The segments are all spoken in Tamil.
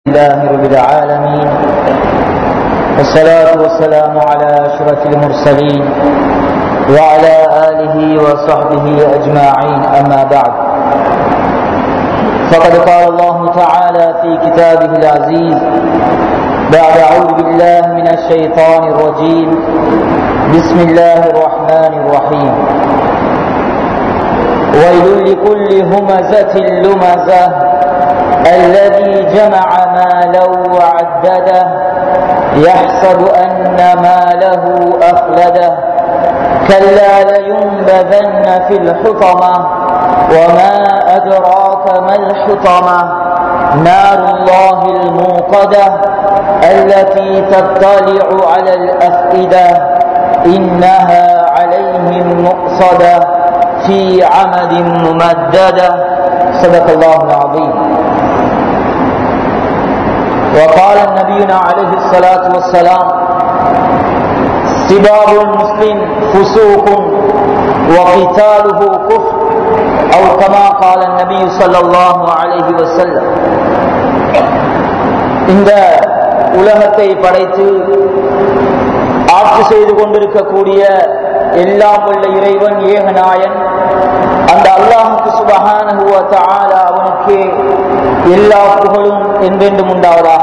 لله رب العالمين والصلاة والسلام على أشرف المرسلين وعلى آله وصحبه أجمعين أما بعد فقد قال الله تعالى في كتابه العزيز بعد أعوذ بالله من الشيطان الرجيم بسم الله الرحمن الرحيم ويل لكل همزة لمزة الذي جمع مالا وعدده يحسب أن ماله أخلده كلا لينبذن في الحطمة وما أدراك ما الحطمة نار الله الموقدة التي تطلع على الأفئدة إنها عليهم مؤصدة في عمد ممددة صدق الله العظيم وقال نبينا عليه الصلاة والسلام سباب المسلم فسوق وقتاله كفر أو كما قال النبي صلى الله عليه وسلم இந்த உலகத்தை படைத்து ஆட்சி செய்து கொண்டிருக்கக்கூடிய எல்லாம் உள்ள இறைவன் ஏகநாயன் அந்த அல்லாஹுக்கு சுபகான அவனுக்கு எல்லா புகழும் என்றென்றும் உண்டாவதா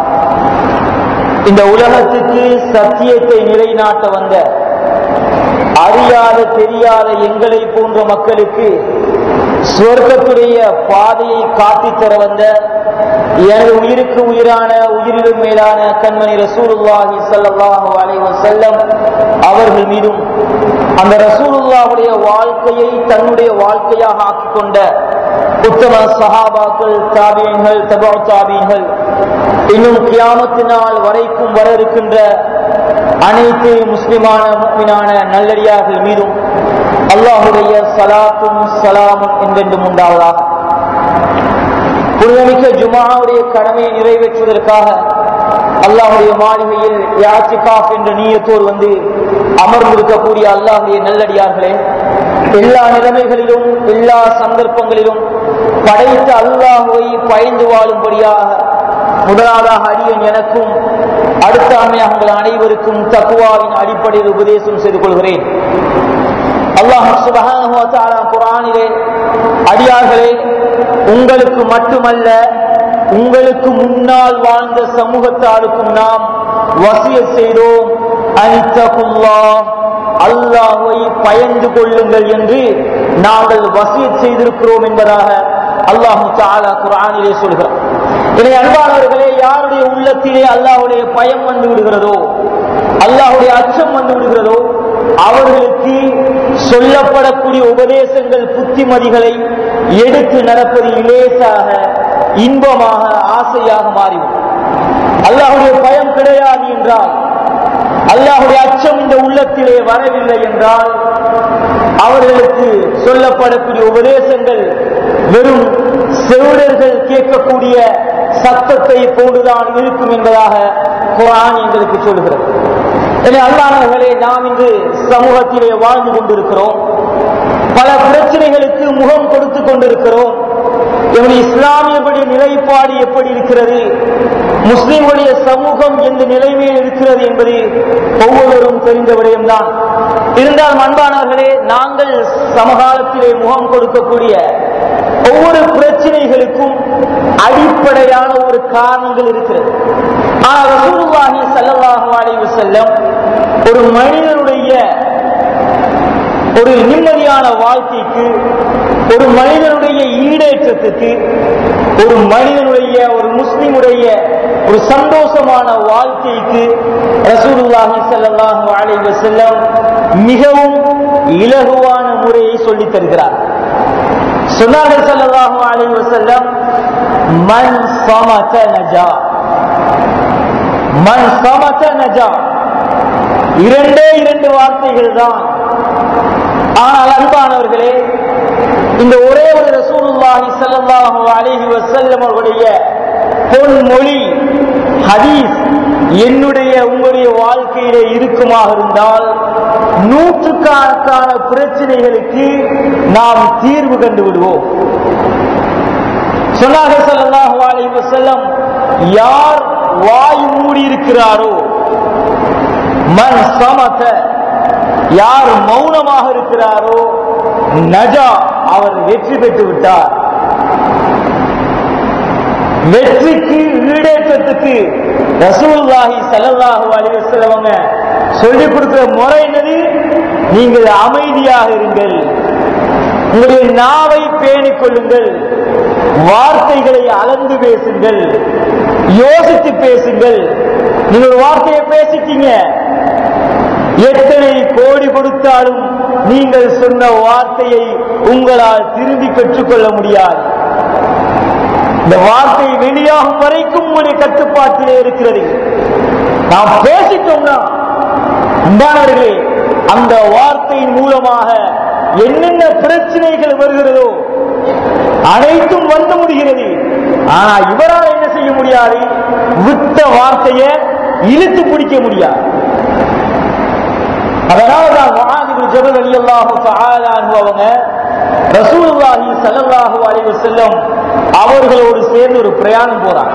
இந்த உலகத்துக்கு சத்தியத்தை நிலைநாட்ட வந்த அறியாத தெரியாத எங்களை போன்ற மக்களுக்கு சுவர்க்கத்துடைய பாதையை காட்டித்தர வந்த எனது உயிருக்கு உயிரான உயிரிலும் மேலான கண்மணி ரசூலுல்லாஹி சல்லாஹூ அலைவ செல்லம் அவர்கள் மீதும் அந்த ரசூலுல்லாவுடைய வாழ்க்கையை தன்னுடைய வாழ்க்கையாக ஆக்கிக் கொண்ட உத்தம சஹாபாக்கள் தாபியங்கள் தபா தாபியங்கள் இன்னும் கியாமத்தினால் வரைக்கும் வர இருக்கின்ற அனைத்து முஸ்லிமான முக்மினான நல்லடியார்கள் மீதும் அல்லாஹுடைய சலாத்தும் சலாமும் என்றென்றும் உண்டாவதாக புனிதமிக்க ஜுமாவுடைய கடமையை நிறைவேற்றுவதற்காக அல்லாஹுடைய மாளிகையில் யாச்சிகாப் என்ற நீயத்தோர் வந்து அமர்ந்திருக்கக்கூடிய அல்லாஹுடைய நல்லடியார்களே எல்லா நிலைமைகளிலும் எல்லா சந்தர்ப்பங்களிலும் படைத்த அல்லாஹுவை பயந்து வாழும்படியாக முதலாவதாக அடியன் எனக்கும் அடுத்த அம்மையாக உங்கள் அனைவருக்கும் தக்குவாவின் அடிப்படையில் உபதேசம் செய்து கொள்கிறேன் அல்லாஹ் குரானிலே அடியார்களே உங்களுக்கு மட்டுமல்ல உங்களுக்கு முன்னால் வாழ்ந்த சமூகத்தாருக்கும் நாம் வசிய செய்தோம் அனித்தகுல்லா அல்லாஹுவை பயந்து கொள்ளுங்கள் என்று நாங்கள் வசிய செய்திருக்கிறோம் என்பதாக அல்லாஹு தாலா குரானிலே சொல்கிறார் இதை அன்பானவர்களே யாருடைய உள்ளத்திலே அல்லாஹுடைய பயம் வந்து விடுகிறதோ அல்லாஹுடைய அச்சம் வந்து விடுகிறதோ அவர்களுக்கு சொல்லப்படக்கூடிய உபதேசங்கள் புத்திமதிகளை எடுத்து நடப்பது இலேசாக இன்பமாக ஆசையாக மாறிவிடும் அல்லாஹுடைய பயம் கிடையாது என்றால் அல்லாஹுடைய அச்சம் இந்த உள்ளத்திலே வரவில்லை என்றால் அவர்களுக்கு சொல்லப்படக்கூடிய உபதேசங்கள் வெறும் செவிடர்கள் கேட்கக்கூடிய சத்தத்தை போடுதான் இருக்கும் என்பதாக குரான் எங்களுக்கு சொல்கிறது எனவே அல்லாதவர்களே நாம் இன்று சமூகத்திலே வாழ்ந்து கொண்டிருக்கிறோம் பல பிரச்சனைகளுக்கு முகம் கொடுத்து கொண்டிருக்கிறோம் எங்களுடைய இஸ்லாமியர்களுடைய நிலைப்பாடு எப்படி இருக்கிறது முஸ்லிம்களுடைய சமூகம் எந்த நிலைமையில் இருக்கிறது என்பது ஒவ்வொருவரும் தெரிந்த விடயம்தான் இருந்தாலும் அன்பானவர்களே நாங்கள் சமகாலத்திலே முகம் கொடுக்கக்கூடிய ஒவ்வொரு பிரச்சனைகளுக்கும் அடிப்படையான ஒரு காரணங்கள் இருக்கிறது ஆனால் ரசூலுல்லாஹி ஸல்லல்லாஹு அலைஹி வஸல்லம் ஒரு மனிதனுடைய ஒரு நிம்மதியான வாழ்க்கைக்கு ஒரு மனிதனுடைய ஈடேற்றத்துக்கு ஒரு மனிதனுடைய ஒரு முஸ்லிமுடைய ஒரு சந்தோஷமான வாழ்க்கைக்கு ரசூலுல்லாஹி ஸல்லல்லாஹு அலைஹி வஸல்லம் மிகவும் இலகுவான முறையை சொல்லித் தருகிறார் சொன்னார்கள் ஸல்லல்லாஹு அலைஹி வஸல்லம் மன் சமத நஜா மன் சமத நஜா இரண்டே இரண்டு வார்த்தைகள் தான் ஆனால் அன்பானவர்களே இந்த ஒரே ஒரு ரசூலுல்லாஹி ஸல்லல்லாஹு அலைஹி வஸல்லம் அவர்களுடைய பொன்மொழி ஹதீஸ் என்னுடைய உங்களுடைய வாழ்க்கையிலே இருக்குமாக இருந்தால் நூற்றுக்கணக்கான பிரச்சனைகளுக்கு நாம் தீர்வு கண்டு விடுவோம் சொன்னார்கள் ஸல்லல்லாஹு அலைஹி வஸல்லம் யார் வாய் மூடி இருக்கிறாரோ மன் சமத யார் மௌனமாக இருக்கிறாரோ நஜா அவர் வெற்றி பெற்று விட்டார் வெற்றிக்கு ஈடேற்றத்துக்கு ரசூலுல்லாஹி ஸல்லல்லாஹு அலைஹி வஸல்லம் சொல்லி கொடுக்கிற முறை என்னது நீங்கள் அமைதியாக இருங்கள் உங்களுடைய நாவை பேணிக் கொள்ளுங்கள் வார்த்தைகளை அளந்து பேசுங்கள் யோசித்து பேசுங்கள் நீங்க ஒரு வார்த்தையை பேசிட்டீங்க எத்தனை கோடி கொடுத்தாலும் நீங்கள் சொன்ன வார்த்தையை உங்களால் திரும்பி பெற்றுக்கொள்ள முடியாது இந்த வார்த்தை வெளியாகும் வரைக்கும் உங்களுடைய கட்டுப்பாட்டிலே இருக்கிறது நாம் பேசிட்டோம்னா அன்பானவர்களே அந்த வார்த்தையின் மூலமாக என்னென்ன பிரச்சனைகள் வருகிறதோ அனைத்தும் வந்து முடிகிறது ஆனா இவரால் என்ன செய்ய முடியாது விட்ட வார்த்தையை இழுத்து பிடிக்க முடியாது அதனாலதான் மகாதிபு ஜபல் அலி அல்லாஹு அவங்க ரசூலுல்லாஹி ஸல்லல்லாஹு அலைஹி வஸல்லம் அவர்களோடு சேர்ந்து ஒரு பிரயாணம் போறாங்க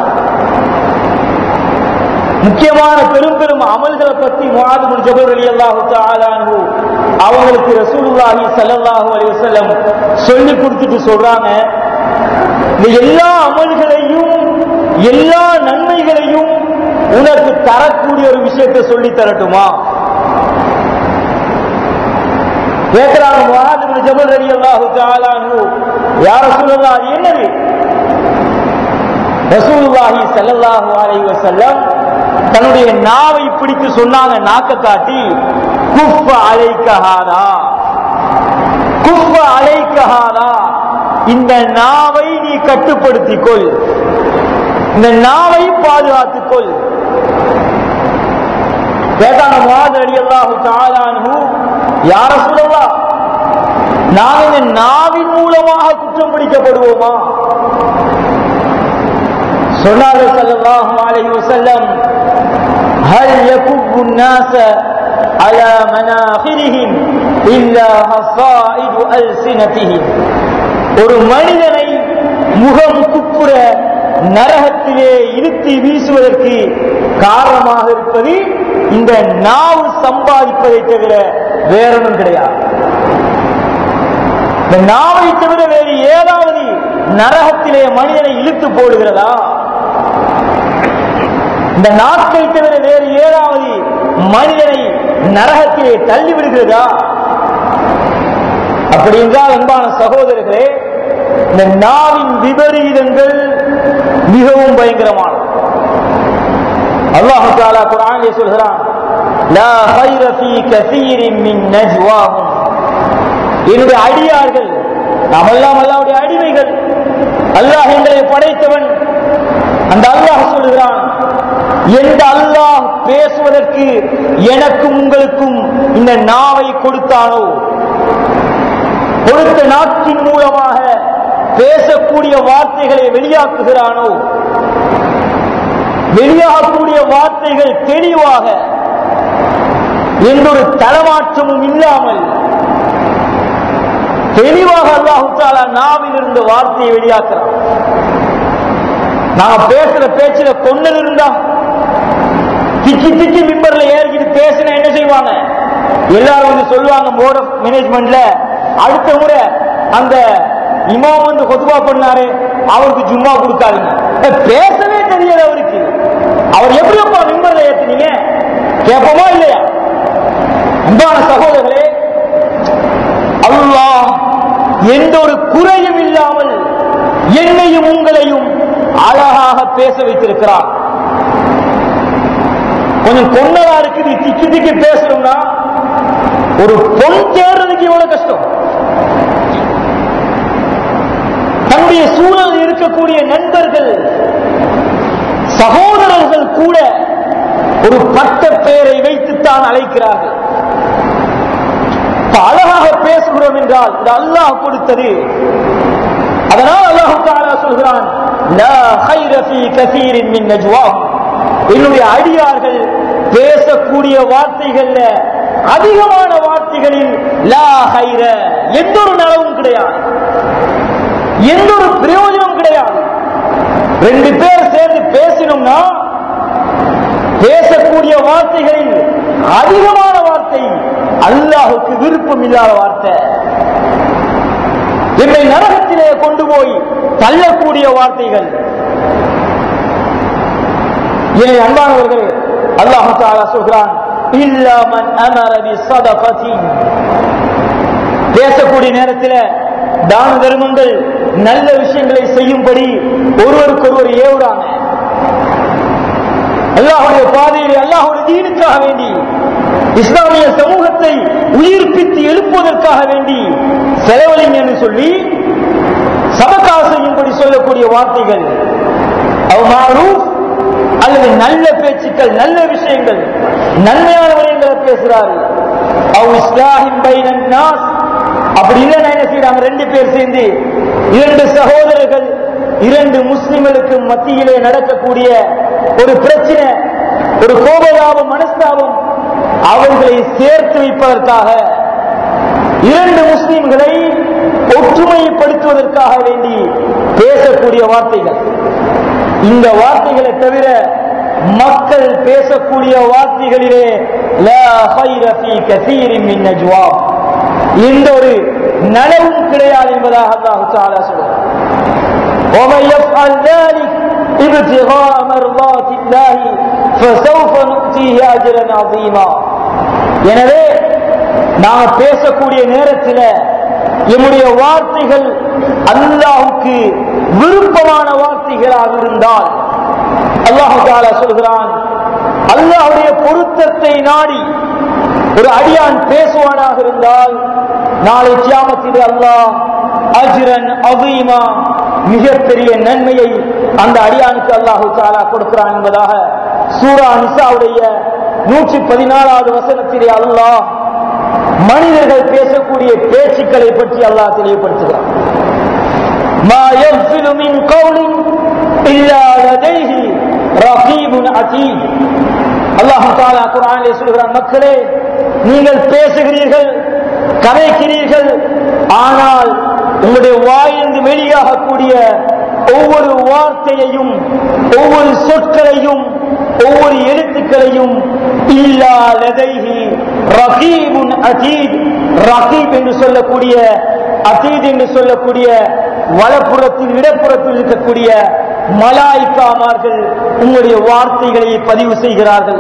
முக்கியமான பெரும் பெரும் அமல்களை பத்தி முஆது ஜபல் அலி அல்லாஹு அவங்களுக்கு ரசூலுல்லாஹி ஸல்லல்லாஹு அலைஹி வஸல்லம் சொல்லி கொடுத்துட்டு சொல்றாங்க இந்த எல்லா அமல்களையும் எல்லா நன்மைகளையும் உனக்கு தரக்கூடிய ஒரு விஷயத்தை சொல்லி தரட்டுமா கேட்கிறாங்க முஹாஜிபுல் ஜபல் ரலி அல்லாஹு தஆலாஹு யா ரசூலுல்லாஹ் அது என்னது ரசூலுல்லாஹி ஸல்லல்லாஹு அலைஹி வஸல்லம் தன்னுடைய நாவை பிடித்து சொன்னாங்க நாக்க காட்டி குஃப அலைக்க ஹாதா குஃப அலைக்க ஹாதா இந்த நாவை நீ கட்டுப்படுத்திக் கொள் இந்த நாவை பாதுகாத்துக் கொள் கேட்டாங்க முஹாஜிர் அலி அல்லாஹு தஆலாஹு யார சொல்லலாம் நாம் இந்த நாவின் மூலமாக குற்றம் பிடிக்கப்படுவோமா சொன்னார்கள் ஸல்லல்லாஹு அலைஹி வஸல்லம் هل يكب الناس على مناخرهم إلا حصائد ألسنتهم ஒரு மனிதனை முகம் குப்புற நரகத்திலே இழுத்து வீசுவதற்கு காரணமாக இருப்பது இந்த நாவு சம்பாதிப்பதை தவிர வேறொன்றும் கிடையாது இந்த நாவை தவிர வேறு ஏதாவது நரகத்திலே மனிதனை இழுத்து போடுகிறதா இந்த நாட்களை தவிர வேறு ஏதாவது மனிதனை நரகத்திலே தள்ளி விடுகிறதா அப்படி என்றால் அன்பான சகோதரர்களே இந்த நாவின் விபரீதங்கள் மிகவும் பயங்கரமானது அல்லாஹு தாலா குரானிலே சொல்கிறான் லா خير في كثير من نجواهم என்னுடைய அடியார்கள் நாம் எல்லாம் அல்லாவுடைய அடிமைகள் அல்லாஹ் எங்களை படைத்தவன் அந்த அல்லாஹ் சொல்கிறான் எந்த அல்லாஹ் பேசுவதற்கு எனக்கும் உங்களுக்கும் இந்த நாவை கொடுத்தானோ கொடுத்த நாட்டின் மூலமாக பேசக்கூடிய வார்த்தைகளை வெளியாக்குகிறானோ வெளியாகக்கூடிய வார்த்தைகள் தெளிவாக எந்தொரு தளமாற்றமும் இல்லாமல் தெளிவாக அல்லாஹு தாலா நாவில் இருந்து வார்த்தையை வெளியாக்குறான் நாங்க பேசுற பேச்சுல கொன்னல் இருந்தா திக்கி திக்கி மிம்பர்ல ஏறிக்கிட்டு பேசினா என்ன செய்வாங்க எல்லாரும் வந்து சொல்லுவாங்க போர்ட் ஆஃப் மேனேஜ்மெண்ட்ல அடுத்த முறை அந்த இமாம் வந்து கொத்துவா பண்ணாரு அவருக்கு ஜும்மா கொடுக்காதுங்க பேசவே தெரியாது அவருக்கு அவர் எப்படி அப்பா மிம்பர்ல ஏத்துனீங்க கேட்போமா இல்லையா அன்பான சகோதரர்களே அல்லாஹ் எந்த ஒரு குறையும் இல்லாமல் என்னையும் உங்களையும் அழகாக பேச வைத்திருக்கிறார் கொஞ்சம் கொண்டதா இருக்குது திக்கி திக்கி பேசணும்னா ஒரு பொன் தேடுறதுக்கு எவ்வளவு கஷ்டம் தன்னுடைய சூழல் இருக்கக்கூடிய நண்பர்கள் சகோதரர்கள் கூட ஒரு பட்ட பெயரை வைத்துத்தான் அழைக்கிறார்கள் இப்ப அழகாக பேசுகிறோம் என்றால் இது அல்லாஹ் கொடுத்தது அதனால் அல்லாஹு தாலா சொல்கிறான் லா خير في كثير من نجواهم என்னுடைய அடியார்கள் பேசக்கூடிய வார்த்தைகள்ல அதிகமான வார்த்தைகளில் லா ஹைர எந்த ஒரு நலவும் கிடையாது எந்த ஒரு பிரயோஜனம் கிடையாது ரெண்டு பேர் சேர்ந்து பேசினோம்னா பேசக்கூடிய வார்த்தைகளில் அதிகமான வார்த்தை அல்லாஹுக்கு விருப்பம் இல்லாத வார்த்தை என்னை நரகத்திலே கொண்டு போய் தள்ளக்கூடிய வார்த்தைகள் என்னை அன்பானவர்கள் அல்லாஹு தாலா சொல்கிறான் இல்லாமன் அமரபி சதபதி பேசக்கூடிய நேரத்தில் தான தர்மங்கள் நல்ல விஷயங்களை செய்யும்படி ஒருவருக்கொருவர் ஏவுறாங்க அல்லாஹுடைய பாதையில் அல்லாஹுடைய தீனுக்காக வேண்டி இஸ்லாமிய சமூகத்தை உயிர்ப்பித்து எழுப்புவதற்காக வேண்டி செலவழிங்க என்று சொல்லி சபக்கா செய்யும்படி சொல்லக்கூடிய வார்த்தைகள் அல்லது நல்ல பேச்சுக்கள் நல்ல விஷயங்கள் நன்மையான விடயங்களை பேசுறாரு அவ் இஸ்லாஹிம் பைனன் நாஸ் அப்படி இல்லைன்னா என்ன செய்யறாங்க ரெண்டு பேர் சேர்ந்து இரண்டு சகோதரர்கள் இரண்டு முஸ்லிம்களுக்கு மத்தியிலே நடக்கக்கூடிய ஒரு பிரச்சனை ஒரு கோபதாபம் மனஸ்தாபம் அவர்களை சேர்த்து வைப்பதற்காக இரண்டு முஸ்லிம்களை ஒற்றுமைப்படுத்துவதற்காக வேண்டி பேசக்கூடிய வார்த்தைகள் இந்த வார்த்தைகளை தவிர மக்கள் பேசக்கூடிய வார்த்தைகளிலே எந்த ஒரு நலவும் கிடையாது என்பதாக அல்லாஹு தாலா சொல்றார் ومن يفعل ذلك ابتغاء مرضات الله فسوف نؤتيه اجرا عظيما எனவே நாம் பேசக்கூடிய நேரத்தில் என்னுடைய வார்த்தைகள் அல்லாஹுக்கு விருப்பமான வார்த்தைகளாக இருந்தால் அல்லாஹு தாலா சொல்கிறான் அல்லாஹுடைய பொருத்தத்தை நாடி ஒரு அடியான் பேசுவானாக இருந்தால் நாளை கியாமத்தில் அல்லாஹ் அஜிரன் அபீமா மிகப்பெரிய நன்மையை அந்த அடியானுக்கு அல்லாஹு தாலா கொடுக்கிறான் என்பதாக சூரா நிசாவுடைய நூற்றி பதினாலாவது வசனத்திலே அல்லாஹ் மனிதர்கள் பேசக்கூடிய பேச்சுக்களை பற்றி அல்லாஹ் தெளிவுபடுத்துகிறார் ما يغفل من قول إلا لديه رقيب عتيد அல்லாஹு தாலா குரானிலே சொல்கிறான் மக்களே நீங்கள் பேசுகிறீர்கள் கதைக்கிறீர்கள் ஆனால் உங்களுடைய வாயிலிருந்து வெளியாகக்கூடிய ஒவ்வொரு வார்த்தையையும் ஒவ்வொரு சொற்களையும் ஒவ்வொரு எழுத்துக்களையும் இல்லா லதைஹி ரகீபுன் அதீத் ரகீப் என்று சொல்லக்கூடிய அதீத் என்று சொல்லக்கூடிய வலப்புறத்தில் இடப்புறத்தில் இருக்கக்கூடிய மலாய்க்காமார்கள் உங்களுடைய வார்த்தைகளை பதிவு செய்கிறார்கள்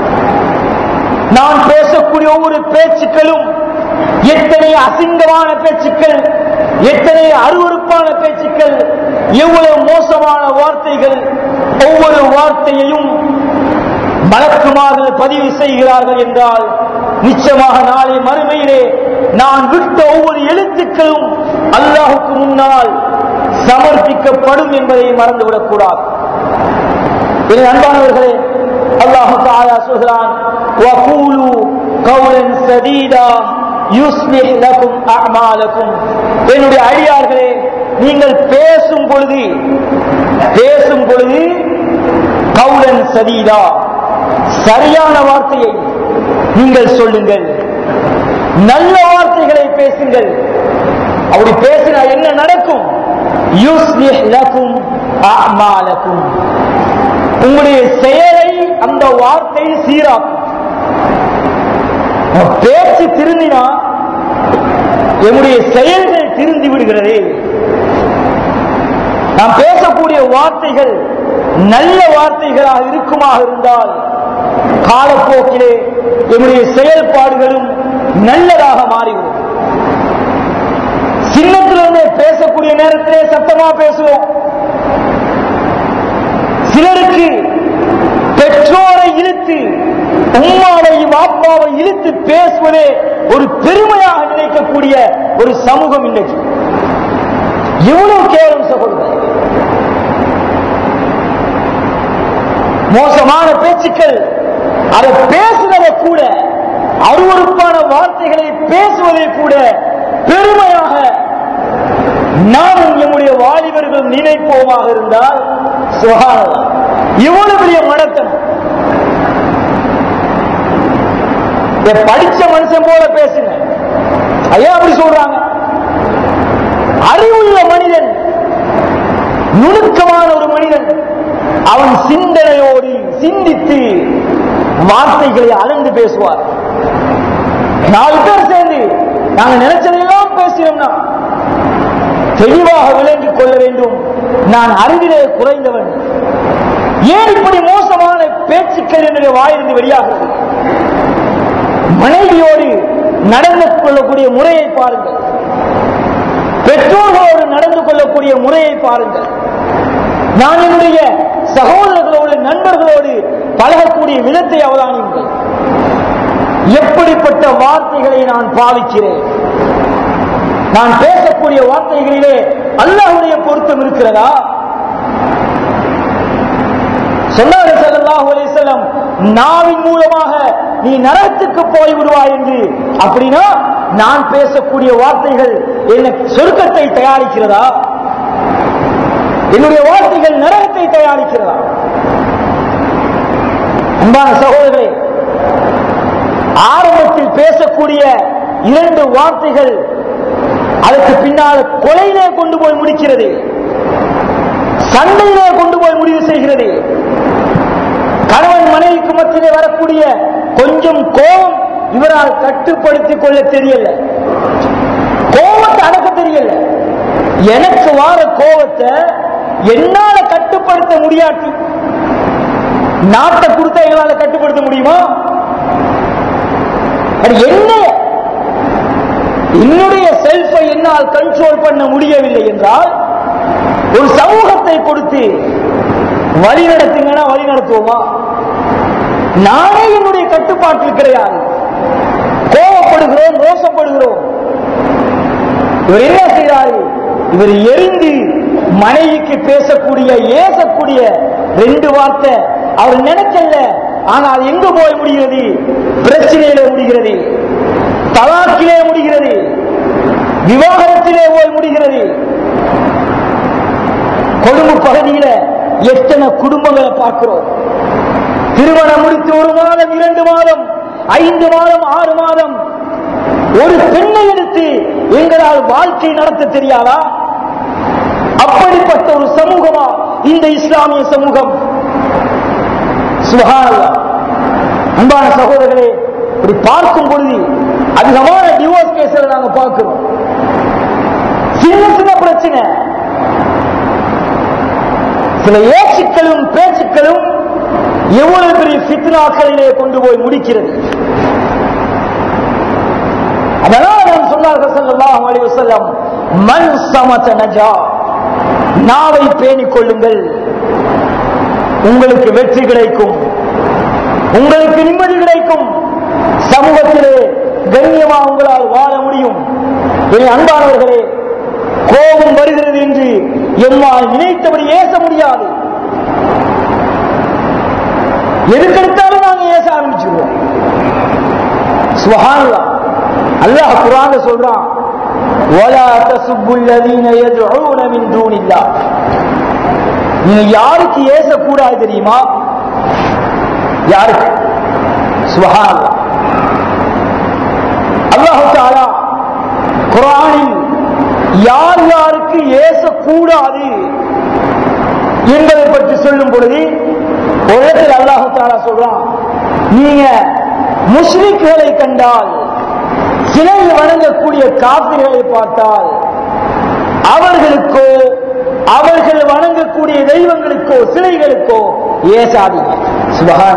நான் பேசக்கூடிய ஒவ்வொரு பேச்சுக்களும் எத்தனை அசிங்கமான பேச்சுக்கள் எத்தனை அருவறுப்பான பேச்சுக்கள் எவ்வளவு மோசமான வார்த்தைகள் ஒவ்வொரு வார்த்தையையும் மலக்குமார்கள் பதிவு செய்கிறார்கள் என்றால் நிச்சயமாக நாளை மறுமையிலே நான் விட்ட ஒவ்வொரு எழுத்துக்களும் அல்லாஹுக்கு முன்னால் சமர்ப்பிக்கப்படும் என்பதை மறந்துவிடக் கூடாது என் அன்பானவர்களே அல்லாஹு தாலா சொல்கிறான் وَقُولُوا قَوْلًا سَدِيدًا يُصْلِحْ لَكُمْ أَعْمَالَكُمْ என்னுடைய அடியார்களே நீங்கள் பேசும் பொழுது பேசும் பொழுது கவுலன் சதீதா சரியான வார்த்தையை நீங்கள் சொல்லுங்கள் நல்ல வார்த்தைகளை பேசுங்கள் அப்படி பேசினா என்ன நடக்கும் யுஸ்லிஹ் லகும் அஅமாலகும் உங்களுடைய செயலை அந்த வார்த்தை சீராக்கும் நம்ம பேச்சு திருந்தினா என்னுடைய செயல்கள் திருந்தி விடுகிறதே நாம் பேசக்கூடிய வார்த்தைகள் நல்ல வார்த்தைகளாக இருக்குமாக இருந்தால் காலப்போக்கிலே என்னுடைய செயல்பாடுகளும் நல்லதாக மாறிவிடும் சின்னத்திலிருந்தே பேசக்கூடிய நேரத்திலே சத்தமா பேசுவோம் சிலருக்கு பெற்றோரை இழுத்து உம்மாவையும் அப்பாவை இழுத்து பேசுவதே ஒரு பெருமையாக நினைக்கக்கூடிய ஒரு சமூகம் இன்றைக்கு எவ்வளவு கேவலம் சகோதரர் மோசமான பேச்சுக்கள் அதை பேசுவதை கூட அருவறுப்பான வார்த்தைகளை பேசுவதை கூட பெருமையாக நாமும் நம்முடைய வாலிபர்கள் நினைப்போமாக இருந்தால் சுகானதம் இவ்வளவு பெரிய மனத்தனம் இத படிச்ச மனுஷன் போல பேசுங்க ஐயா அப்படி சொல்றாங்க அறிவுள்ள மனிதன் நுணுக்கமான ஒரு மனிதன் அவன் சிந்தனையோடு சிந்தித்து வார்த்தைகளை அளந்து பேசுவார் நாலு பேர் சேர்ந்து நாங்க நினைச்சதெல்லாம் பேசினோம்னா தெளிவாக விளங்கிக் கொள்ள வேண்டும் நான் அறிவிலே குறைந்தவன் ஏன் இப்படி மோசமான பேச்சுக்கள் என்னுடைய வாயிலிருந்து வெளியாகிறது மனைவியோடு நடந்து கொள்ளக்கூடிய முறையை பாருங்கள் பெற்றோர்களோடு நடந்து கொள்ளக்கூடிய முறையை பாருங்கள் நான் என்னுடைய சகோதரர்களோடு நண்பர்களோடு பழகக்கூடிய விதத்தை அவதானியுங்கள் எப்படிப்பட்ட வார்த்தைகளை நான் பாவிக்கிறேன் நான் பேசக்கூடிய வார்த்தைகளிலே அல்லாஹுடைய பொருத்தம் இருக்கிறதா சொன்னார்கள் ஸல்லல்லாஹு அலைஹி வஸல்லம் நாவின் மூலமாக நீ நரகத்துக்கு போய் விடுவாய் என்று அப்படின்னா நான் பேசக்கூடிய வார்த்தைகள் என்ன சொர்க்கத்தை தயாரிக்கிறதா என்னுடைய வார்த்தைகள் நரகத்தை தயாரிக்கிறதா அன்பான சகோதரர்களே ஆரம்பத்தில் பேசக்கூடிய இரண்டு வார்த்தைகள் அதற்கு பின்னால் கொலையிலே கொண்டு போய் முடிக்கிறது சண்டையிலே கொண்டு போய் முடிவு செய்கிறது கணவன் மனைவிக்கு மத்தியிலே வரக்கூடிய கொஞ்சம் கோபம் இவரால் கட்டுப்படுத்திக் கொள்ள தெரியல கோபத்தை அடக்க தெரியல எனக்கு வார கோபத்தை என்னால கட்டுப்படுத்த முடியாட்டி நாட்டை கொடுத்தா எங்களால கட்டுப்படுத்த முடியுமா அது என்ன என்னுடைய செல்ஃபை என்னால் கண்ட்ரோல் பண்ண முடியவில்லை என்றால் ஒரு சமூகத்தை கொடுத்து வழி நடத்துங்கன்னா வழி நடத்துவோமா நானே என்னுடைய கட்டுப்பாட்டில் கிடையாது கோபப்படுகிறோம் ரோசப்படுகிறோம் இவர் என்ன செய்கிறாரு இவர் எரிந்து மனைவிக்கு பேசக்கூடிய ஏசக்கூடிய ரெண்டு வார்த்தை அவர் நினைக்கல ஆனால் எங்க போய் முடிகிறது பிரச்சனையில முடிகிறது தலாக்கிலே முடிகிறது விவாகரத்திலே போய் முடிகிறது கொழும்பு பகுதியில எத்தனை குடும்பங்களை பார்க்கிறோம் திருமணம் முடித்து ஒரு மாதம் இரண்டு மாதம் ஐந்து மாதம் ஆறு மாதம் ஒரு பெண்ணை எடுத்து எங்களால் வாழ்க்கை நடத்த தெரியாதா அப்படிப்பட்ட ஒரு சமூகமா இந்த இஸ்லாமிய சமூகம் சுபஹானல்லாஹ் அன்பான சகோதரர்களே இப்படி பார்க்கும் பொழுது அதிகமான டிவோர்ஸ் கேஸ்ல நாங்க பார்க்கிறோம் சின்ன சின்ன பிரச்சனை சில ஏச்சுக்களும் பேச்சுக்களும் எவ்வளவு பெரிய ஃபித்னாக்களிலே கொண்டு போய் முடிக்கிறது அதனால் நான் சொன்னார்கள் ஸல்லல்லாஹு அலைஹி வஸல்லம் மன் சமத நஜா நாவை பேணிக் கொள்ளுங்கள் உங்களுக்கு வெற்றி கிடைக்கும் உங்களுக்கு நிம்மதி கிடைக்கும் சமூகத்திலே கண்ணியமா உங்களால் வாழ முடியும் என் அன்பானவர்களே கோபம் வருகிறது என்று எம்மால் நினைத்தபடி ஏச முடியாது எதுக்கெடுத்தாலும் நாங்க ஏச ஆரம்பிச்சிருவோம் சுபஹானல்லா அல்லாஹ் குர்ஆன்ல சொல்றான் ولا تسبوا الذين يدعون من دون الله நீங்க யாருக்கு ஏச கூடாது தெரியுமா யாருக்கு சுபஹானல்லா அல்லாஹ் தஆலா குர்ஆனில் யார் யாருக்கு ஏசக்கூடாது என்பதை பற்றி சொல்லும் பொழுது ஒரு இடத்தில் அல்லாஹு தாலா சொல்றான் நீங்க முஸ்லிம்களை கண்டால் சிலை வணங்கக்கூடிய காப்பிர்களை பார்த்தால் அவர்களுக்கோ அவர்கள் வணங்கக்கூடிய தெய்வங்களுக்கோ சிலைகளுக்கோ ஏசாதீங்க சுபகான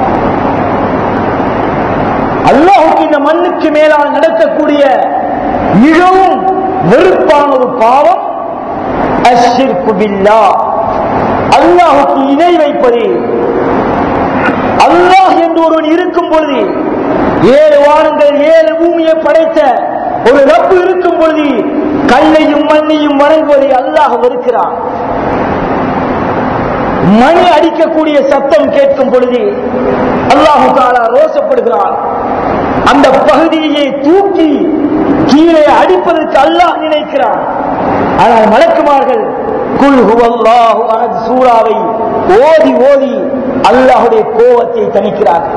அல்லாஹுக்கு இந்த மண்ணுக்கு மேலால் நடக்கக்கூடிய மிகவும் வெறுப்பான ஒரு பாவம் அஷ்ஷிர்கு பில்லாஹ் அல்லாஹுக்கு இணை வைப்பது அல்லாஹ் என்று ஒருவன் இருக்கும் பொழுது ஏழு வானங்கள் ஏழு பூமியை படைத்த ஒரு ரப்பு இருக்கும் பொழுது கல்லையும் மண்ணையும் வணங்குவதை அல்லாஹ் வெறுக்கிறான் மணி அடிக்கக்கூடிய சத்தம் கேட்கும் பொழுது அல்லாஹு தாலா ரோசப்படுகிறான் அந்த பகுதியை தூக்கி கீழே அடிப்பதற்கு அல்லாஹ் நினைக்கிறான் ஆனால் மலக்குமார்கள் குல் ஹுவல்லாஹு அஹத் சூறாவை ஓதி ஓதி அல்லாஹுடைய கோபத்தை தணிக்கிறார்கள்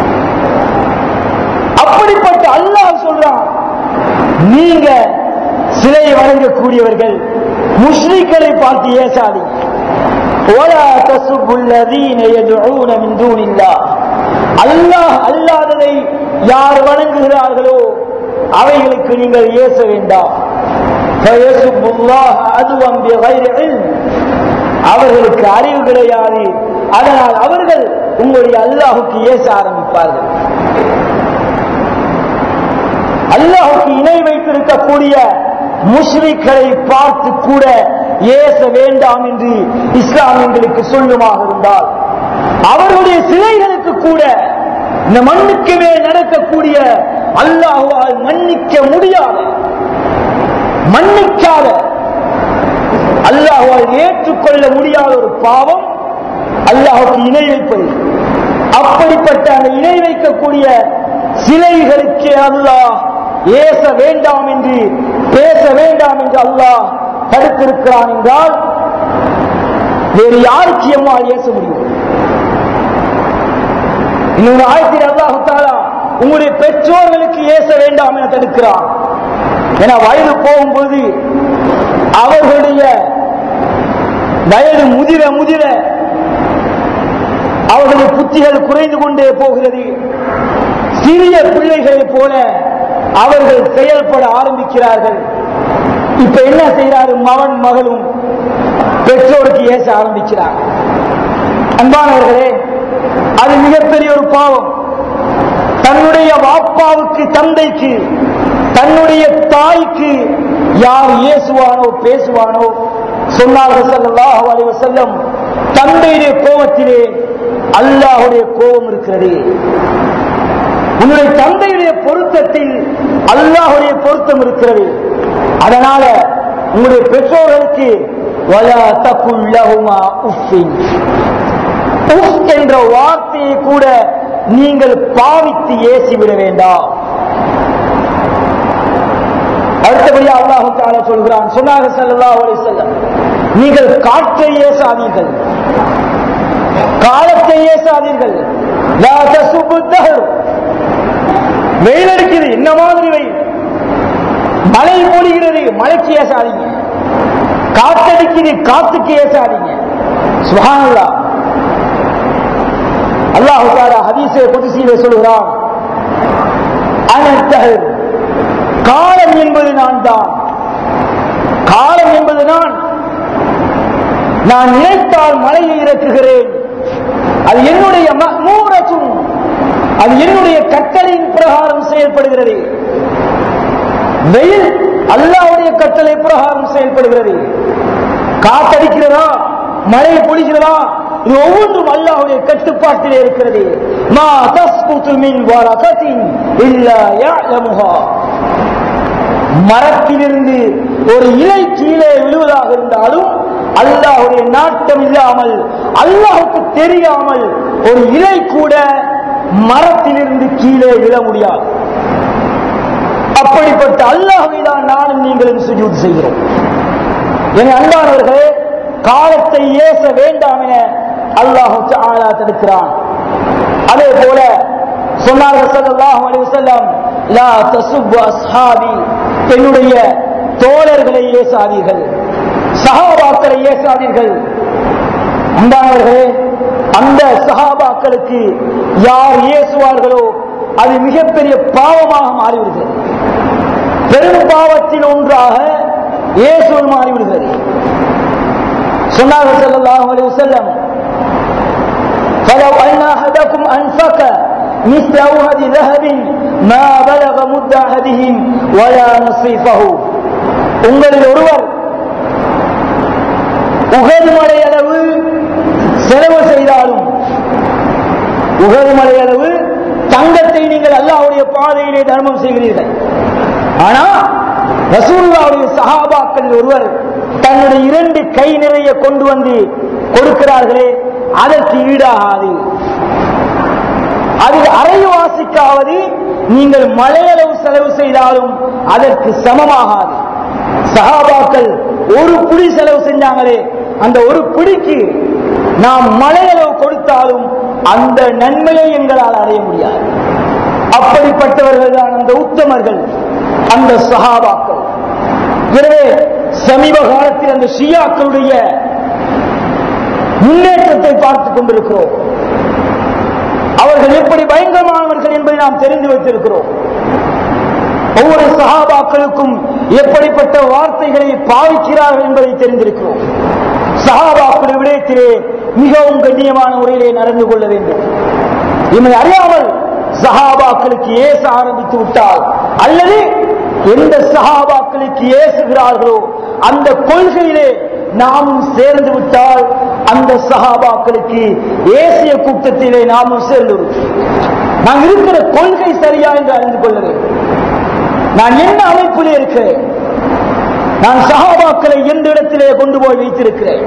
அப்படிப்பட்ட அல்லாஹ் சொல்றான் நீங்க சிலையை வணங்கக்கூடியவர்கள் முஸ்லிக்களை பார்த்து ஏசாதீங்க ولا تسبوا الذين يدعون من دون الله அல்லாஹ் அல்லாததை யார் வணங்குகிறார்களோ அவைகளுக்கு நீங்கள் ஏச வேண்டாம் فيسبوا الله عدوا بغير علم அவர்களுக்கு அறிவு கிடையாது அதனால் அவர்கள் உங்களுடைய அல்லாஹுக்கு ஏச ஆரம்பிப்பார்கள் அல்லாஹுக்கு இணை வைத்திருக்கக்கூடிய முஸ்லிக்களை பார்த்து கூட ஏச வேண்டாம் என்று இஸ்லாம் எங்களுக்கு சொல்லுமாக இருந்தால் அவர்களுடைய சிலைகளுக்கு கூட இந்த மண்ணுக்கு மேல் நடக்கக்கூடிய அல்லாஹுவால் மன்னிக்க முடியாத மன்னிக்காத அல்லாஹுவால் ஏற்றுக்கொள்ள முடியாத ஒரு பாவம் அல்லாஹுக்கு இணை வைப்பது அப்படிப்பட்ட அந்த இணை வைக்கக்கூடிய சிலைகளுக்கு அல்லாஹ் ஏச வேண்டாம் என்று பேச வேண்டாம் என்று அல்லாஹ் தடுத்திருக்கிறான் என்றால் வேறு யாருக்கு எம்மால் ஏச முடியும் இன்னொரு ஆயத்தில் அல்லாஹு தாலா உங்களுடைய பெற்றோர்களுக்கு ஏச வேண்டாம் என தடுக்கிறான் என வயது போகும்போது அவர்களுடைய வயது முதிர முதிர அவர்களுடைய புத்திகள் குறைந்து கொண்டே போகிறது சிறிய பிள்ளைகளைப் போல அவர்கள் செயல்பட ஆரம்பிக்கிறார்கள் இப்ப என்ன செய்யறாரு மகன் மகளும் பெற்றோருக்கு ஏச ஆரம்பிக்கிறார் அன்பானவர்களே அது மிகப்பெரிய ஒரு பாவம் தன்னுடைய வாப்பாவுக்கு தந்தைக்கு தன்னுடைய தாய்க்கு யார் ஏசுவானோ பேசுவானோ சொன்னார்கள் ஸல்லல்லாஹு அலைஹி வஸல்லம் தந்தையுடைய கோபத்திலே அல்லாஹுடைய கோபம் இருக்கிறது உன்னுடைய தந்தையுடைய பொருத்தத்தில் அல்லாஹுடைய பொருத்தம் இருக்கிறது அதனால உங்களுடைய பெற்றோர்களுக்கு வலா தகுல் லஹுமா உஃபின் உஃப் என்ற வார்த்தையை கூட நீங்கள் பாவித்து ஏசிவிட வேண்டாம் அடுத்தபடி அல்லாஹு தாலா சொல்கிறான் சொன்னாங்க ஸல்லல்லாஹு அலைஹி வஸல்லம் நீங்கள் காற்றை ஏசாதீர்கள் காலத்தை ஏசாதீர்கள் லா தசுபு தஹர் வெயில் அடிக்குது என்ன மாதிரி வெயில் மழை பொழிகிறது மழைக்கு ஏசாதீங்க காத்தடிக்குது காத்துக்கு ஏசாதீங்க சுஹானல்லா அல்லாஹு தாலா ஹதீஸே குதிசியிலே சொல்கிறான் அனத்தஹர் காலம் என்பது நான் தான் காலம் என்பது நான் நான் நினைத்தால் மழையை இறக்குகிறேன் அது என்னுடைய மஹ்மூரத்தும் அது என்னுடைய கட்டளையின் பிரகாரம் செயல்படுகிறது வெயில் அல்லாவுடைய கட்டளை பிரகாரம் செயல்படுகிறது காத்தடிக்கிறதா மழை பொழிகிறதா இது ஒவ்வொன்றும் அல்லாஹ்வுடைய கட்டுப்பாட்டிலே இருக்கிறது மா தஸ்குது மின் வரகத்தின் இல்லா யஅலமுஹா மரத்திலிருந்து ஒரு இலை கீழே விழுவதாக இருந்தாலும் அல்லாஹுடைய நாட்டம் இல்லாமல் அல்லாஹுக்கு தெரியாமல் ஒரு இலை கூட மரத்திலிருந்து கீழே விழ முடியாது அப்படிப்பட்ட அல்லாஹை தான் நானும் நீங்களும் சுஜூத் செய்கிறோம் என அன்பானவர்களே காலத்தை ஏச வேண்டாம் என அல்லாஹு ஆளா தடுக்கிறான் அதே போல சொன்னார்கள் ஸல்லல்லாஹு அலைஹி வஸல்லம் லா தசுப்பு அஸ்ஹாபி என்னுடைய தோழர்களை ஏசாதீர்கள் சஹாபாக்களை ஏசாதீர்கள் அன்பானவர்களே அந்த சஹாபாக்களுக்கு யார் ஏசுவார்களோ அது மிகப்பெரிய பாவமாக மாறிவிடுகிறது பெரும் பாவத்தில் ஒன்றாக இயேசுவல் மாறிவிடுகிறது சொன்னார்கள் ஸல்லல்லாஹு அலைஹி வஸல்லம் فلو أن أحدكم أنفق مثل أوهد ذهب ما بلغ مد أحدهم ولا نصيفه உங்களில் ஒருவர் உகது மலையளவு செலவு செய்தாலும் உகது மலையளவு தங்கத்தை நீங்கள் அல்லாஹ்வுடைய பாதையிலே தர்மம் செய்கிறீர்கள் ஆனா ரசூலுல்லாவுடைய சஹாபாக்கள் ஒருவர் தன்னுடைய இரண்டு கை நிறைய கொண்டு வந்து கொடுக்கிறார்களே அதற்கு ஈடாகாது அது அரைவாசிக்காவது நீங்கள் மலையளவு செலவு செய்தாலும் அதற்கு சமமாகாது சஹாபாக்கள் ஒரு புடி செலவு செஞ்சாங்களே அந்த ஒரு பிடிக்கு நாம் மலையளவு கொடுத்தாலும் அந்த நன்மையை எங்களால் அடைய முடியாது அப்படிப்பட்டவர்கள் தான் அந்த உத்தமர்கள் அந்த சஹாபாக்கள் எனவே சமீப காலத்தில் அந்த ஷியாக்களுடைய முன்னேற்றத்தை பார்த்துக் கொண்டிருக்கிறோம் அவர்கள் எப்படி பயங்கரமானவர்கள் என்பதை நாம் தெரிந்து வைத்திருக்கிறோம் ஒவ்வொரு சகாபாக்களுக்கும் எப்படிப்பட்ட வார்த்தைகளை பாவிக்கிறார்கள் என்பதை தெரிந்திருக்கிறோம் சகாபாக்கள் விடயத்திலே மிகவும் கண்ணியமான முறையிலே நடந்து கொள்ள வேண்டும் இதை அறியாமல் சஹாபாக்களுக்கு ஏச ஆரம்பித்து விட்டால் அல்லது எந்த சஹாபாக்களுக்கு ஏசுகிறார்களோ அந்த கொள்கையிலே நாமும் சேர்ந்து விட்டால் அந்த சஹாபாக்களுக்கு ஏசிய கூட்டத்திலே நாமும் சேர்ந்து விடுவோம் நான் இருக்கிற கொள்கை சரியா என்று அறிந்து கொள்ள வேண்டும் நான் என்ன அமைப்பிலே இருக்கிறேன் நான் சஹாபாக்களை எந்த இடத்திலே கொண்டு போய் வைத்திருக்கிறேன்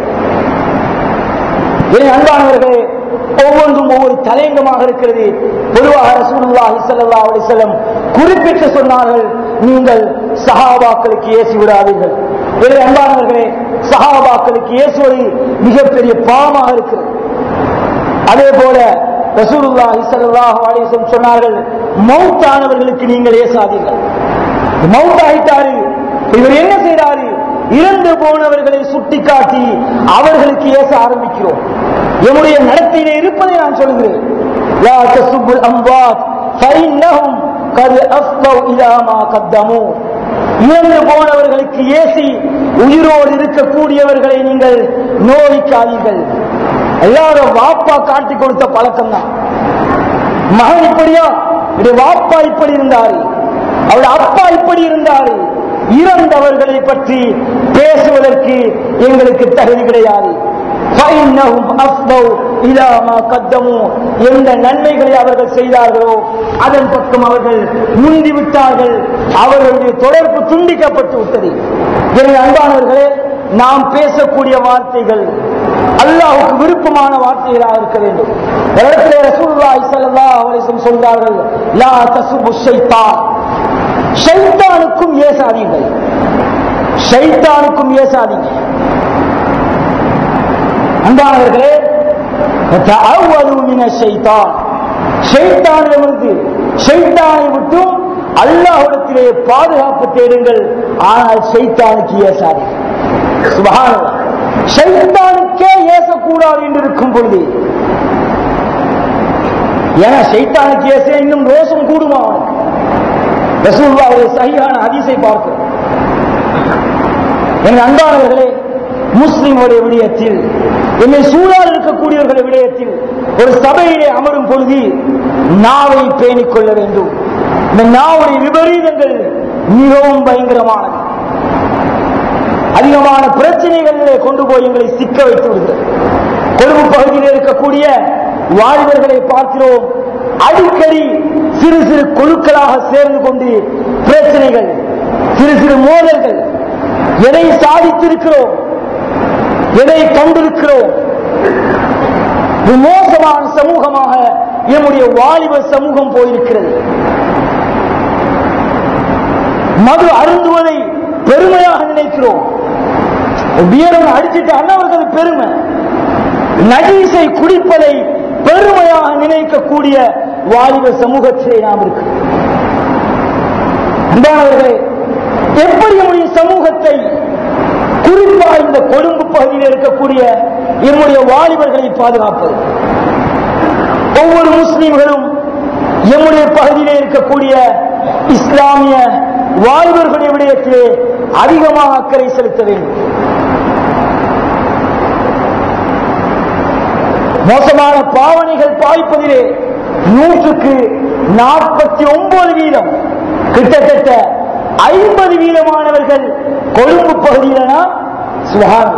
என் அன்பானவர்களே ஒவ்வொன்றும் ஒவ்வொரு தலையங்கமாக இருக்கிறது பொதுவாக ரசூலுல்லாஹி ஸல்லல்லாஹு அலைஹி வஸல்லம் குறிப்பிட்டு சொன்னார்கள் நீங்கள் சஹாபாக்களுக்கு ஏசி விடாதீர்கள் என் அன்பானவர்களே சஹாபாக்களுக்கு ஏசுவது மிகப்பெரிய பாவமாக இருக்கிறது அதே போல ரசூலுல்லாஹி ஸல்லல்லாஹு அலைஹி வஸல்லம் சொன்னார்கள் மௌத்தானவர்களுக்கு நீங்கள் ஏசாதீர்கள் மவுத் ஆயிட்டாரு இவர் என்ன செய்தாரு இறந்து போனவர்களை சுட்டிக்காட்டி அவர்களுக்கு ஏச ஆரம்பிக்கிறோம் என்னுடைய நடத்தையிலே இருப்பதை நான் சொல்கிறேன் லா தசுப்புல் அம்வாத் ஃபைன்னஹும் கத் அஃப்தவ் இலா மா கத்தமு இறந்து போனவர்களுக்கு ஏசி உயிரோடு இருக்கக்கூடியவர்களை நீங்கள் நோவிக்காதீர்கள் எல்லாரும் வாப்பா காட்டி கொடுத்த பழக்கம் தான் மகன் இப்படியா இது வாப்பா இப்படி இருந்தாரு அவருடைய அப்பா இப்படி இருந்தாரு இறந்தவர்களை பற்றி பேசுவதற்கு எங்களுக்கு தகுதி கிடையாது فإنهم أفضوا إلى ما قدموا. எந்த நன்மைகளை அவர்கள் செய்தார்களோ அதன் பக்கம் அவர்கள் முந்தி விட்டார்கள் அவர்களுடைய தொடர்பு துண்டிக்கப்பட்டு விட்டது எனவே அன்பானவர்களே நாம் பேசக்கூடிய வார்த்தைகள் அல்லாஹுக்கு விருப்பமான வார்த்தைகளாக இருக்க வேண்டும் ஒரு இடத்திலே ரசூலுல்லாஹி ஸல்லல்லாஹு அலைஹி வஸல்லம் சொல்றார்கள் லா தசுபு ஷைத்தான் ஷைத்தானுக்கும் ஏசாதீர்கள் ஷைத்தானுக்கும் ஏசாதீங்க அன்பானவர்களே தஅவ்வலு மின ஷைத்தான் ஷைத்தானிடமிருந்து ஷைத்தானை விட்டும் அல்லாஹ்விடத்திலே பாதுகாப்பு தேடுங்கள் ஆனால் ஷைத்தானுக்கு ஏசாதீர்கள் சுபஹானல்லாஹ் ஷைத்தானுக்கே ஏசக்கூடாது என்று இருக்கும் பொழுது ஏன்னா ஷைத்தானுக்கு ஏச இன்னும் ரோஷம் கூடுமா அவனுக்கு ரசூல்லாவுடைய சகியான ஹதீஸை பார்க்கிறோம் என் அன்பானவர்களே முஸ்லிமுடைய விடயத்தில் என்னை சூழால் இருக்கக்கூடியவர்கள் விடயத்தில் ஒரு சபையிலே அமரும் பொழுது நாவை பேணிக் கொள்ள வேண்டும் இந்த நாவுடைய விபரீதங்கள் மிகவும் பயங்கரமானது அதிகமான பிரச்சனைகளிலே கொண்டு போய் எங்களை சிக்க வைத்து விடுகிறது கொழும்பு பகுதியில் இருக்கக்கூடிய வாலிபர்களை பார்க்கிறோம் அடிக்கடி சிறு சிறு குழுக்களாக சேர்ந்து கொண்டு பிரச்சனைகள் சிறு சிறு மோதல்கள் எதை சாதித்திருக்கிறோம் எதை கண்டிருக்கிறோம் இது மோசமான சமூகமாக நம்முடைய வாலிப சமூகம் போயிருக்கிறது மது அருந்துவதை பெருமையாக நினைக்கிறோம் வீரம் அடிச்சிட்டு அண்ணவர்கள் பெருமை நஜீசை குடிப்பதை பெருமையாக நினைக்கக்கூடிய வாலிப சமூகத்திலே நாம் இருக்கிறோம் அன்பானவர்களே எப்படி நம்முடைய சமூகத்தை குறிப்பா இந்த கொழும்பு பகுதியில் இருக்கக்கூடிய என்னுடைய வாலிபர்களை பாதுகாப்பது ஒவ்வொரு முஸ்லிம்களும் எம்முடைய பகுதியிலே இருக்கக்கூடிய இஸ்லாமிய வாலிபர்களுடைய விடயத்திலே அதிகமாக அக்கறை செலுத்த வேண்டும் மோசமான பாவனைகள் பாய்ப்பதிலே நூற்றுக்கு நாற்பத்தி ஒன்பது வீதம் கிட்டத்தட்ட ஐம்பது வீதமானவர்கள் கொழும்பு பகுதியிலனா சுகான்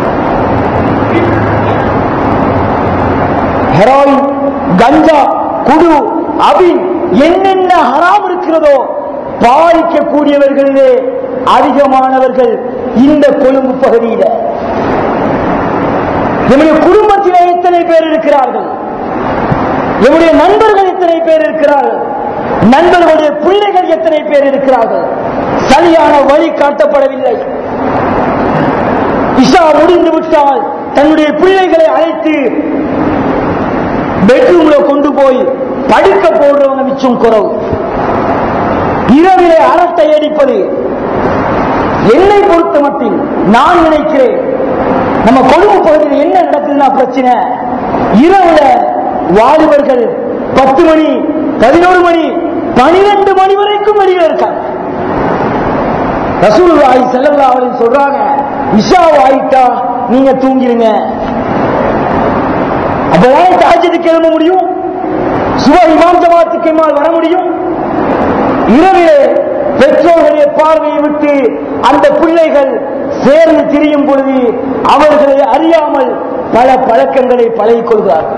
ஹெரோயின் கஞ்சா குடு அபின் என்னென்ன ஹராம் இருக்கிறதோ பாதிக்கக்கூடியவர்களிலே அதிகமானவர்கள் இந்த கொழும்பு பகுதியில நம்முடைய குடும்பத்திலே எத்தனை பேர் இருக்கிறார்கள் நம்முடைய நண்பர்கள் எத்தனை பேர் இருக்கிறார்கள் நண்பர்களுடைய பிள்ளைகள் எத்தனை பேர் இருக்கிறார்கள் சரியான வழி காட்டப்படவில்லை இஷா முடிந்து விட்டால் தன்னுடைய பிள்ளைகளை அழைத்து பெட்ரூம்ல கொண்டு போய் படுக்க போடுறவங்க மிச்சம் குறவு இரவிலே அறத்தை அடிப்பது என்னை பொறுத்த மட்டில் நான் நினைக்கிறேன் நம்ம கொழும்பு பகுதியில் என்ன நடக்குதுன்னா பிரச்சனை இரவுல வாலிபர்கள் பத்து மணி பதினோரு மணி பனிரெண்டு மணி வரைக்கும் வெளியே இருக்காங்க ரசூலுல்லாஹி ஸல்லல்லாஹு அலைஹி சொல்றாங்க இஷா ஆயிட்டா நீங்க தூங்கிருங்க அப்பதான் தாஜத்துக்கு எழும்ப முடியும் சுப இமாம் ஜமாத்துக்கு இமால் வர முடியும் இரவிலே பெற்றோர்களுடைய பார்வையை விட்டு அந்த பிள்ளைகள் சேர்ந்து திரியும் பொழுது அவர்களை அறியாமல் பல பழக்கங்களை பழகிக் கொள்கிறார்கள்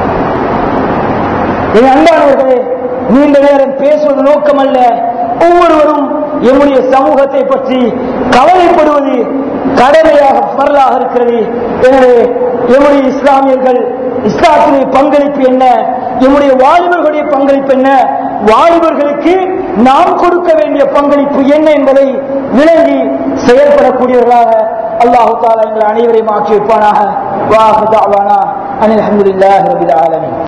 என் அன்பானவர்களே நீண்ட நேரம் பேசுவது நோக்கம் அல்ல ஒவ்வொருவரும் எம்முடைய சமூகத்தை பற்றி கவலைப்படுவது கடமையாக பரலாக இருக்கிறது எனவே எம்முடைய இஸ்லாமியர்கள் இஸ்லாத்தினுடைய பங்களிப்பு என்ன எம்முடைய வாலிபர்களுடைய பங்களிப்பு என்ன வாலிபர்களுக்கு நாம் கொடுக்க வேண்டிய பங்களிப்பு என்ன என்பதை விளங்கி செயல்படக்கூடியவர்களாக அல்லாஹு தாலா எங்கள் அனைவரையும் ஆக்கி வைப்பானாக வாஹு தாவானா அனில் அஹமதுல்லாஹி ரபில் ஆலமீன்